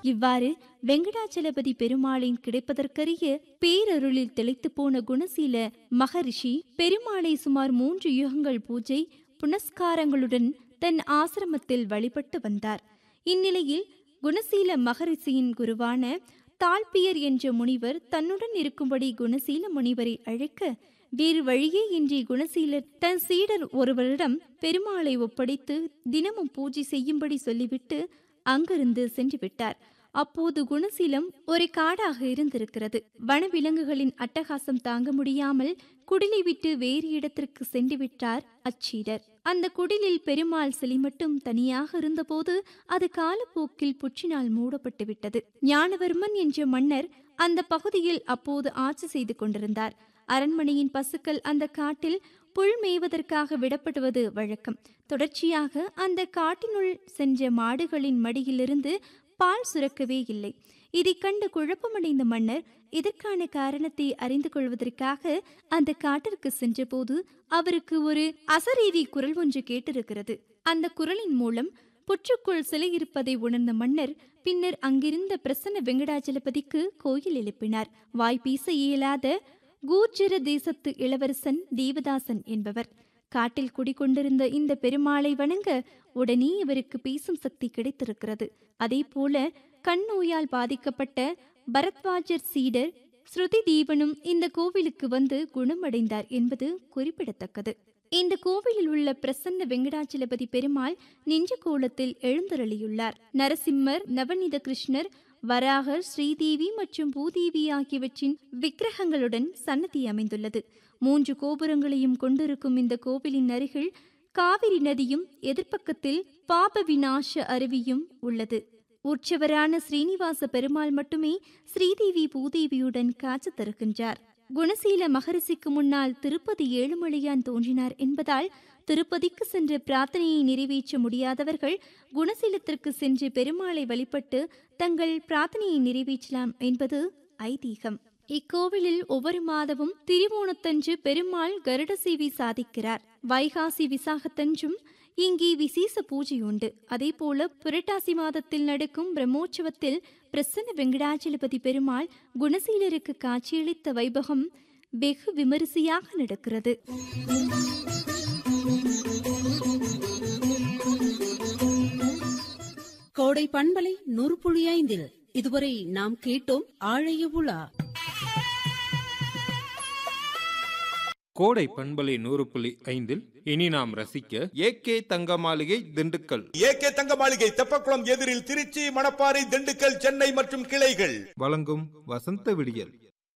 இவ்வாறு வெங்கடாச்சலபதி பெருமாளின் கிடைப்பதற்கரிய பேரருளில் திளைத்து போன குணசீல மகரிஷி பெருமாளை சுமார் மூன்று யுகங்கள் பூஜை புனஸ்காரங்களுடன் தன் ஆசிரமத்தில் வழிபட்டு வந்தார் இந்நிலையில் குணசீல மகரிஷியின் குருவான தாழ்பியர் என்ற முனிவர் தன்னுடன் இருக்கும்படி குணசீல முனிவரை அழைக்க வேறு வழியே இன்றி குணசீலர் தன் சீடர் ஒருவரிடம் பெருமாளை ஒப்படைத்து தினமும் பூஜை செய்யும்படி சொல்லிவிட்டு அங்கிருந்து சென்று விட்டார் அப்போது குணசீலம் ஒரு காடாக இருந்திருக்கிறது வனவிலங்குகளின் அட்டகாசம் தாங்க முடியாமல் குடிலை விட்டு வேறு இடத்திற்கு சென்று விட்டார் அச்சீடர் அந்த குடிலில் பெருமாள் சிலை மட்டும் தனியாக இருந்தபோது அது காலப்போக்கில் புற்றினால் மூடப்பட்டு விட்டது ஞானவர்மன் என்ற மன்னர் அந்த பகுதியில் அப்போது ஆட்சி செய்து கொண்டிருந்தார் அரண்மனையின் பசுக்கள் அந்த காட்டில் புல் மேய்வதற்காக விடப்படுவது வழக்கம் தொடர்ச்சியாக அந்த காட்டினுள் சென்ற மாடுகளின் மடியிலிருந்து பால் சுரக்கவே இல்லை இதை கண்டு குழப்பமடைந்த மன்னர் இதற்கான காரணத்தை அறிந்து கொள்வதற்காக அந்த காட்டிற்கு சென்றபோது அவருக்கு ஒரு அசரீரி குரல் ஒன்று கேட்டிருக்கிறது அந்த குரலின் மூலம் புற்றுக்குள் சிலை இருப்பதை உணர்ந்த மன்னர் பின்னர் அங்கிருந்த பிரசன்ன வெங்கடாச்சலபதிக்கு கோயில் எழுப்பினார் வாய் பேச இயலாத கூர்ஜர தேசத்து இளவரசன் தேவதாசன் என்பவர் காட்டில் குடிகொண்டிருந்த இந்த பெருமாளை வணங்க உடனே இவருக்கு பேசும் சக்தி கிடைத்திருக்கிறது அதே போல கண் நோயால் பாதிக்கப்பட்ட பரத்வாஜர் சீடர் ஸ்ருதி தீபனும் இந்த கோவிலுக்கு வந்து குணமடைந்தார் என்பது குறிப்பிடத்தக்கது இந்த கோவிலில் உள்ள பிரசன்ன வெங்கடாச்சலபதி பெருமாள் நின்ற கோலத்தில் எழுந்தருளியுள்ளார் நரசிம்மர் நவநீத கிருஷ்ணர் வராகர் ஸ்ரீதேவி மற்றும் பூதேவி ஆகியவற்றின் விக்கிரகங்களுடன் சன்னதி அமைந்துள்ளது மூன்று கோபுரங்களையும் கொண்டிருக்கும் இந்த கோவிலின் அருகில் காவிரி நதியும் எதிர்ப்பக்கத்தில் பாப விநாச அருவியும் உள்ளது உற்சவரான ஸ்ரீனிவாச பெருமாள் மட்டுமே ஸ்ரீதேவி பூதேவியுடன் காட்சி தருகின்றார் குணசீல மகரிஷிக்கு முன்னால் திருப்பதி ஏழுமலையான் தோன்றினார் என்பதால் திருப்பதிக்கு சென்று பிரார்த்தனையை நிறைவேற்ற முடியாதவர்கள் குணசீலத்திற்கு சென்று பெருமாளை வழிபட்டு தங்கள் பிரார்த்தனையை நிறைவேற்றலாம் என்பது ஐதீகம் இக்கோவிலில் ஒவ்வொரு மாதமும் திருவோணத்தன்று பெருமாள் கருட சேவை சாதிக்கிறார் வைகாசி விசாகத்தன்றும் இங்கே விசேஷ பூஜை உண்டு அதே போல புரட்டாசி மாதத்தில் நடக்கும் பிரம்மோற்சவத்தில் பிரசன்ன வெங்கடாச்சலபதி பெருமாள் குணசீலருக்கு காட்சியளித்த வைபகம் வெகு விமரிசையாக நடக்கிறது கோடை பண்பலை நூறு புள்ளி ஐந்தில் இதுவரை நாம் கேட்டோம் ஆழைய உலா கோடை பண்பலை நூறு புள்ளி ஐந்தில் இனி நாம் ரசிக்க ஏகே தங்க மாளிகை திண்டுக்கல் ஏகே தங்க மாளிகை தெப்பக்குளம் எதிரில் திருச்சி மணப்பாறை திண்டுக்கல் சென்னை மற்றும் கிளைகள் வழங்கும் வசந்த விடியல்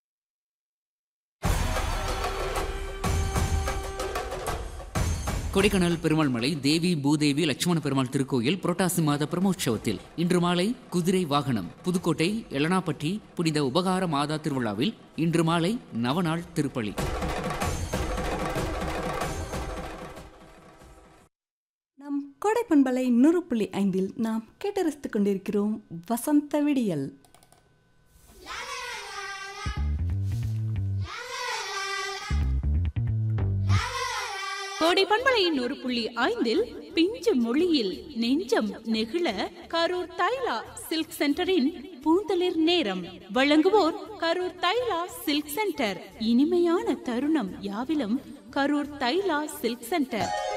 கொடைக்கானல் பெருமாள் மலை தேவி பூதேவி லட்சுமண பெருமாள் திருக்கோயில் புரட்டாசி மாத பிரமோற்சவத்தில் இன்று மாலை குதிரை வாகனம் புதுக்கோட்டை எலனாப்பட்டி புனித உபகார மாதா திருவிழாவில் இன்று மாலை நவநாள் திருப்பலி நம் கோடை பண்பலை நூறு புள்ளி ஐந்தில் நாம் கேட்டு ரசித்துக் கொண்டிருக்கிறோம் வசந்த விடியல் கோடை பண்பலையின் ஒரு புள்ளி ஐந்தில் பிஞ்சு மொழியில் நெஞ்சம் நெகிழ கரூர் தைலா சில்க் சென்டரின் பூந்தளிர் நேரம் வழங்குவோர் கரூர் தைலா சில்க் சென்டர் இனிமையான தருணம் யாவிலும் கரூர் தைலா சில்க் சென்டர்